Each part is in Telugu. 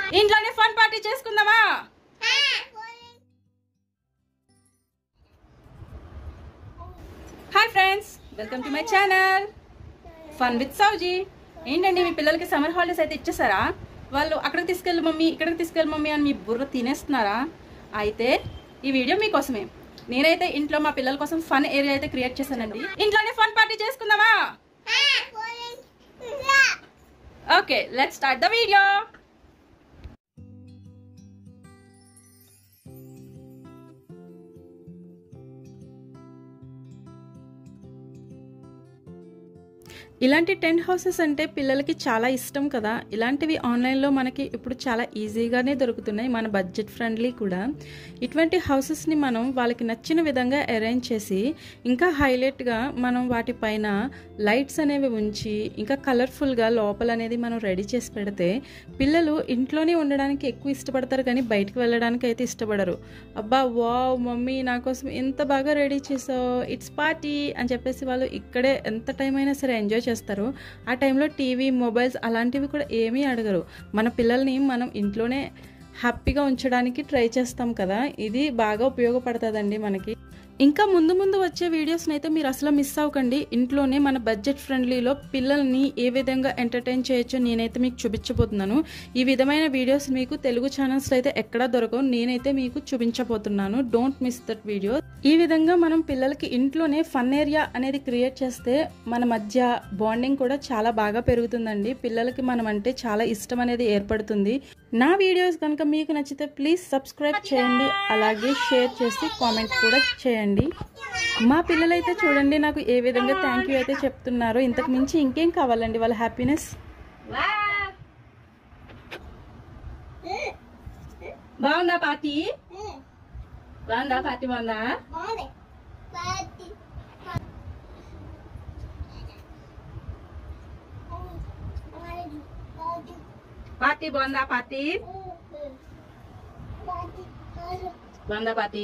ఇంట్లోనే ఫన్ పార్టీ చేసుకుందామా hi friends welcome to my channel fun with Souji ఏంటండి మీ పిల్లలకి సమ్మర్ హాలిడేస్ అయితే ఇచ్చేసారా వాళ్ళు అక్కడికి తీసుకెళ్ళి మమ్మీ ఇక్కడికి తీసుకెళ్ళి మమ్మీ అని మీ బుర్ర తినేస్తున్నారా అయితే ఈ వీడియో మీకోసమే నేనైతే ఇంట్లో మా పిల్లల కోసం ఫన్ ఏరియా అయితే క్రియేట్ చేశానండి ఇంట్లోనే ఫన్ పార్టీ చేసుకుందామా okay let start the video ఇలాంటి టెంట్ హౌసెస్ అంటే పిల్లలకి చాలా ఇష్టం కదా ఇలాంటివి ఆన్లైన్లో మనకి ఇప్పుడు చాలా ఈజీగానే దొరుకుతున్నాయి మన బడ్జెట్ ఫ్రెండ్లీ కూడా ఇటువంటి హౌసెస్ని మనం వాళ్ళకి నచ్చిన విధంగా అరేంజ్ చేసి ఇంకా హైలైట్గా మనం వాటిపైన లైట్స్ అనేవి ఉంచి ఇంకా కలర్ఫుల్గా లోపల అనేది మనం రెడీ చేసి పెడితే పిల్లలు ఇంట్లోనే ఉండడానికి ఎక్కువ ఇష్టపడతారు కానీ బయటకు వెళ్ళడానికి అయితే ఇష్టపడరు అబ్బా వావ్ మమ్మీ నా కోసం ఎంత బాగా రెడీ చేసావు ఇట్స్ పార్టీ అని చెప్పేసి వాళ్ళు ఇక్కడే ఎంత టైం అయినా సరే ఎంజాయ్ చేస్తారు ఆ టైంలో టీవీ మొబైల్స్ అలాంటివి కూడా ఏమీ అడగరు మన పిల్లల్ని మనం ఇంట్లోనే హ్యాపీగా ఉంచడానికి ట్రై చేస్తాం కదా ఇది బాగా ఉపయోగపడుతుందండి మనకి ఇంకా ముందు ముందు వచ్చే వీడియోస్ని అయితే మీరు అసలు మిస్ అవ్వకండి ఇంట్లోనే మన బడ్జెట్ ఫ్రెండ్లీలో పిల్లల్ని ఏ విధంగా ఎంటర్టైన్ చేయొచ్చో నేనైతే మీకు చూపించబోతున్నాను ఈ విధమైన వీడియోస్ మీకు తెలుగు ఛానల్స్లో అయితే ఎక్కడా దొరకవు నేనైతే మీకు చూపించబోతున్నాను డోంట్ మిస్ దట్ వీడియో ఈ విధంగా మనం పిల్లలకి ఇంట్లోనే ఫన్ ఏరియా అనేది క్రియేట్ చేస్తే మన మధ్య బాండింగ్ కూడా చాలా బాగా పెరుగుతుందండి పిల్లలకి మనం అంటే చాలా ఇష్టం అనేది ఏర్పడుతుంది నా వీడియోస్ కనుక మీకు నచ్చితే ప్లీజ్ సబ్స్క్రైబ్ చేయండి అలాగే షేర్ చేసి కామెంట్ కూడా చేయండి మా పిల్లలైతే చూడండి నాకు ఏ విధంగా థ్యాంక్ యూ అయితే చెప్తున్నారో ఇంతకు మించి ఇంకేం కావాలండి వాళ్ళ హ్యాపీనెస్ బాగుందా పార్టీ బాగుందా పార్టీ బాగుందా పార్టీ బాగుందా పార్టీ బాగుందా party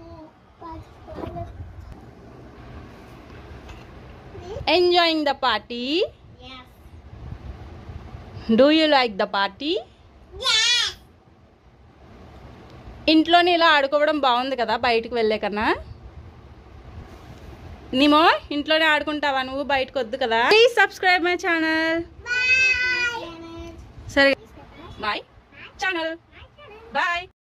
enjoying the party do you like the party ఇంట్లోనే ఇలా ఆడుకోవడం బాగుంది కదా బయటకు వెళ్ళే కన్నా నీమో ఇంట్లోనే ఆడుకుంటావా నువ్వు బయటకు వద్దు కదా ప్లీజ్ సబ్స్క్రైబ్ మై ఛానల్ సరే బాయ్ ఛానల్ బాయ్